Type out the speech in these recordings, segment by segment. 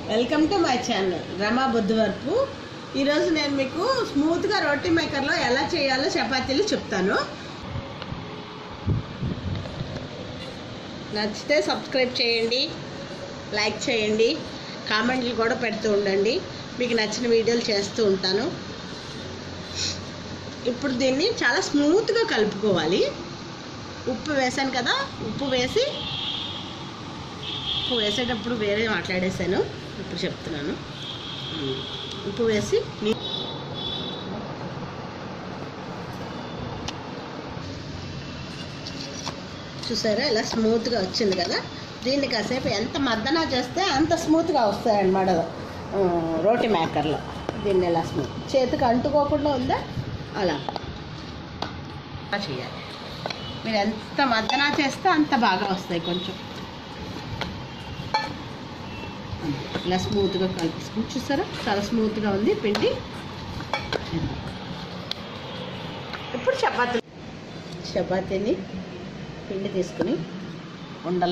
Welcome to my channel Rama Buddhavarapu ఈరోజు నేను మీకు స్మూత్గా రోటీ మేకర్లో ఎలా చేయాలో చపాతీలు చెప్తాను నచ్చితే సబ్స్క్రైబ్ చేయండి లైక్ చేయండి కామెంట్లు కూడా పెడుతూ ఉండండి మీకు నచ్చిన వీడియోలు చేస్తూ ఉంటాను ఇప్పుడు దీన్ని చాలా స్మూత్గా కలుపుకోవాలి ఉప్పు వేసాను కదా ఉప్పు వేసి ఉప్పు వేసేటప్పుడు వేరే మాట్లాడేశాను ఇప్పుడు చెప్తున్నాను ఉమ్. ఉప్పు వేసి నీ చూసారా ఇలా స్మూత్గా వచ్చింది కదా దీన్ని కాసేపు ఎంత మద్దనా చేస్తే అంత స్మూత్గా వస్తాయన్నమాట ఆ, రోటి మేకర్లో దీన్ని ఇలా స్మూత్ చేతికి అంటుకోకుండా ఉందా అలా అలా చేయాలి మీరు ఎంత మద్దనా చేస్తే అంత బాగా వస్తాయి కొంచెం ఇలా స్మూత్గా కలిపి చూసారా చాలా స్మూత్గా ఉంది పిండి ఇప్పుడు చపాతీ చపాతీని పిండి తీసుకుని ఉండల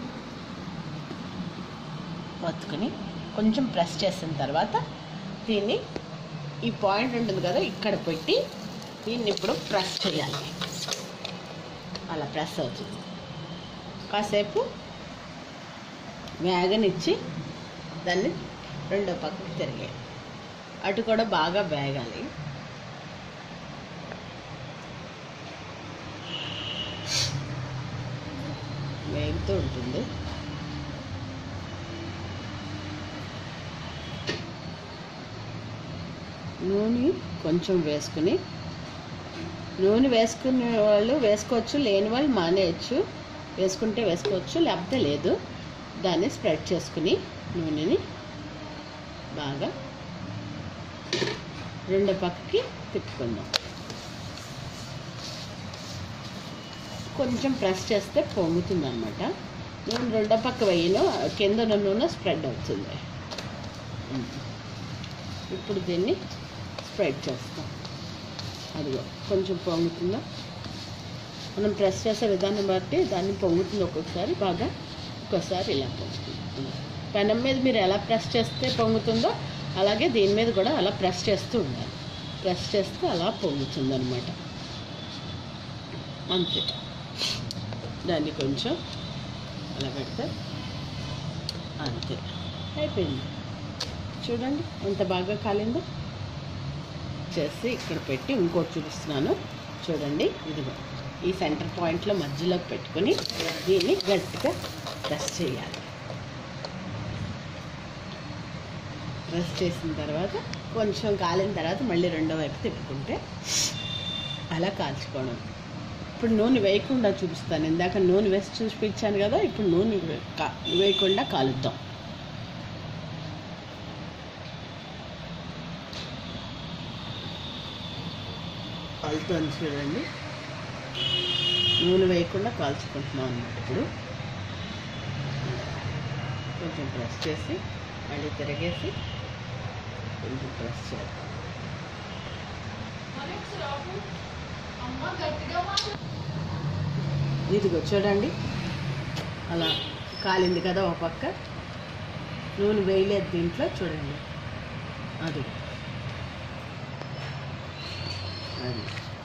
వత్తుకుని కొంచెం ప్రెస్ చేసిన తర్వాత దీన్ని ఈ పాయింట్ ఉంటుంది కదా ఇక్కడ పెట్టి దీన్ని ఇప్పుడు ప్రెస్ చేయాలి అలా ప్రెస్ అవుతుంది కాసేపు వేగనిచ్చి దాన్ని రెండో పక్కకి తిరిగేయాలి అటు కూడా బాగా వేగాలి వేగుతూ ఉంటుంది నూనె కొంచెం వేసుకుని నూనె వేసుకునే వాళ్ళు వేసుకోవచ్చు లేని వాళ్ళు మానేయచ్చు వేసుకుంటే వేసుకోవచ్చు లేకపోతే లేదు దాన్ని స్ప్రెడ్ చేసుకుని నూనెని బాగా రెండు పక్కకి తిప్పుకుందాం కొంచెం ప్రెస్ చేస్తే పొంగుతుంది అనమాట నూనె రెండో పక్క వేయను కింద ఉన్న నూనె స్ప్రెడ్ అవుతుంది ఇప్పుడు దీన్ని స్ప్రెడ్ చేస్తాం అదిగో కొంచెం పొంగుతుందా మనం ప్రెస్ చేసే విధానం బట్టి దాన్ని పొంగుతుంది ఒక్కొక్కసారి బాగా ఒక్కోసారి ఇలా పొంగుతుంది పెనం మీద మీరు ఎలా ప్రెస్ చేస్తే పొంగుతుందో అలాగే దీని మీద కూడా అలా ప్రెస్ చేస్తూ ఉండాలి ప్రెస్ చేస్తే అలా పొంగుతుంది అనమాట అంతే దాన్ని కొంచెం అలా పెడితే అంతే అయిపోయింది చూడండి ఎంత బాగా కాలిందో చేసి ఇక్కడ పెట్టి ఇంకోటి చూపిస్తున్నాను చూడండి ఇదిగో ఈ సెంటర్ పాయింట్లో మధ్యలోకి పెట్టుకొని దీన్ని గట్టిగా ప్రెస్ చేయాలి ప్రెస్ చేసిన తర్వాత కొంచెం కాలిన తర్వాత మళ్ళీ రెండో వైపు తిప్పుకుంటే అలా కాల్చుకోవడం ఇప్పుడు నూనె వేయకుండా చూపిస్తాను ఇందాక నూనె వేసి చూపించాను కదా ఇప్పుడు నూనె వే- కా- వేయకుండా కాలుద్దాం కాలుతుంది చూడండి నూనె వేయకుండా కాల్చుకుంటున్నాం అన్నమాట ఇప్పుడు కొంచెం ప్రెస్ చేసి మళ్ళీ తిరగేసి కొంచెం ప్రెస్ చేద్దాం ఇదిగో చూడండి అలా కాలింది కదా ఒక పక్క నూనె వేయలేదు దీంట్లో చూడండి అది అది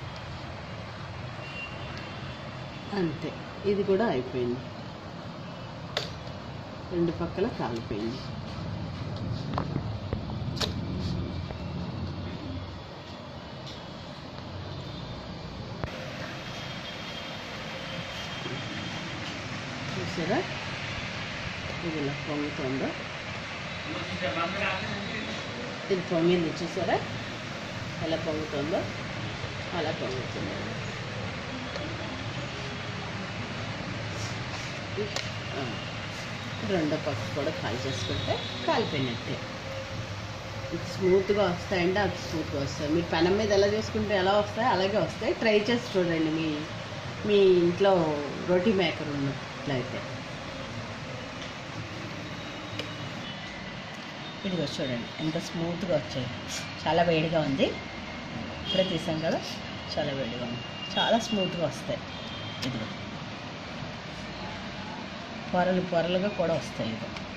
అంతే ఇది కూడా అయిపోయింది రెండు పక్కల కాలిపోయింది చూసారా ఇది ఇలా పొంగుతుందో ఇది పొంగింది చూసారా ఎలా పొంగుతుందో అలా పొంగుతుంది ఆ. రెండో పక్క కూడా కాల్ చేసుకుంటే కాలిపోయినట్టే ఇది స్మూత్గా వస్తాయండి అది స్మూత్గా వస్తాయి మీరు పెనం మీద ఎలా చేసుకుంటే ఎలా వస్తాయి అలాగే వస్తాయి ట్రై చేసి చూడండి మీ మీ ఇంట్లో రోటీ మేకర్ ఉన్నట్లయితే ఇదిగో చూడండి ఎంత స్మూత్గా వచ్చాయి చాలా వేడిగా ఉంది ఇప్పుడే తీసాం కదా చాలా వేడిగా ఉంది చాలా స్మూత్గా వస్తాయి ఇదిగో పొరలు పొరలుగా కూడా వస్తాయి ఇదిగో